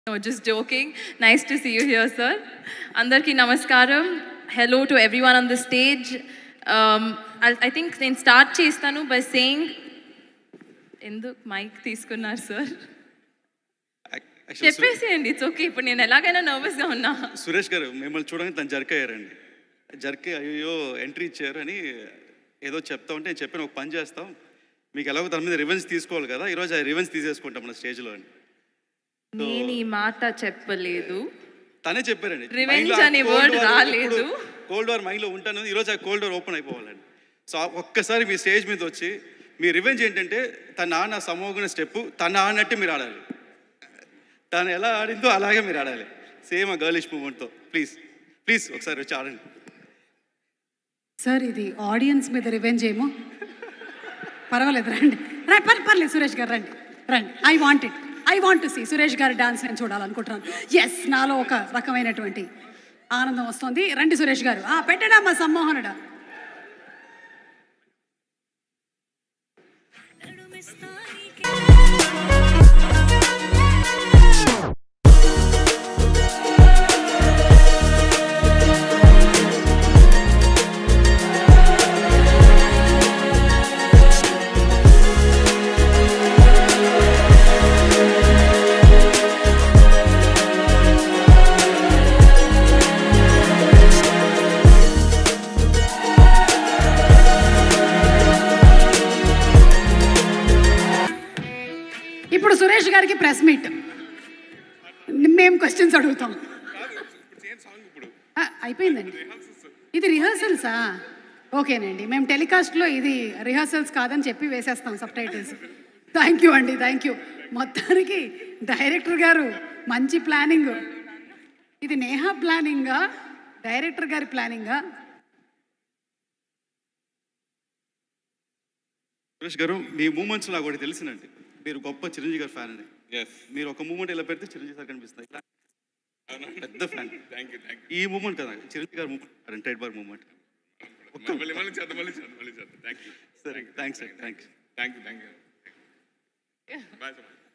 No, just joking. Nice to see you here, sir. Andarki namaskaram. Hello to everyone on the stage. Um, I, I think నేను start చేస్తాను by saying ఎందుకు mike తీసుకున్నారు sir Actually, సు- చెప్పేసేయండి it's okay ఇప్పుడు నేను ఎలాగైనా నర్వస్గా ఉన్నా సురేష్ గారు మిమ్మల్ని చూడగానే తను జర్క్ అయ్యారండి జర్క్ అయ్యో ఎంట్రీ ఇచ్చారు అని ఏదో చెప్తా ఉంటే నేను చెప్పాను ఒక పని చేస్తాం మీకు ఎలాగో తన మీద రివెన్స్ తీసుకోవాలి కదా ఈరోజు ఆ రివెన్స్ తీసేసుకుంటాం మన స్టేజ్లో అని నేను ఈ మాట చెప్పలేదు తనే చెప్పారండి Revenge అనే word రాలేదు. కోల్డ్ వార్ మైండ్లో ఉంటాను ఈరోజు ఆ కోల్డ్ వార్ ఓపెన్ అయిపోవాలండి సో ఆ ఒక్కసారి మీ స్టేజ్ మీద వచ్చి మీ రివెంజ్ ఏంటంటే తన ఆడిన సమోగిన స్టెప్ తన ఆడినట్టు మీరు ఆడాలి తను ఎలా ఆడిందో అలాగే మీరు ఆడాలి సేమ్ ఆ గర్లిష్ మూమెంట్తో ప్లీజ్ ప్లీజ్ ఒకసారి వచ్చి ఆడండి సార్ ఇది ఆడియన్స్ మీద రివెంజ్ ఏమో పర్వాలేదు రండి రా పర్ పర్లేదు సురేష్ గారు రండి రండి I want it I want to see Suresh గారి డాన్స్ నేను చూడాలనుకుంటున్నాను ఎస్ నాలో ఒక రకమైనటువంటి ఆనందం వస్తుంది రండి సురేష్ గారు ఆ పెట్టడా మా సమ్మోహనుడా ఇప్పుడు సురేష్ గారికి ప్రెస్ మీట్ మేము క్వశ్చన్స్ అడుగుతాం ఆ, అయిపోయిందండి ఇది రిహర్సల్సా ఓకేనండి మేము టెలికాస్ట్లో ఇది రిహర్సల్స్ కాదని చెప్పి వేసేస్తాం సబ్ టైటిల్స్ థ్యాంక్ యూ అండి థ్యాంక్ యూ మొత్తానికి డైరెక్టర్ గారు మంచి ప్లానింగ్ ఇది నేహా ప్లానింగా డైరెక్టర్ గారి ప్లానింగా సురేష్ గారు మీ మూమెంట్స్ నాకు ఒకటి తెలిసినండి మీరు గొప్ప చిరంజీవి గారి ఫ్యాన్ అండి ఎస్ మీరు ఒక మూమెంట్ ఇలా పెడితే చిరంజీవి సార్ కనిపిస్తాయి ఇలా పెద్ద ఫ్యాన్ థ్యాంక్ యూ థ్యాంక్ ఈ మూమెంట్ కదా చిరంజీవి గారి మూమెంట్ ట్రేడ్ బార్ మూమెంట్ యూ మళ్ళీ మళ్ళీ చేద్దాం మళ్ళీ చేద్దాం మళ్ళీ చేద్దాం థ్యాంక్ యూ సరే థ్యాంక్స్ అండి thanks thank you thank you bye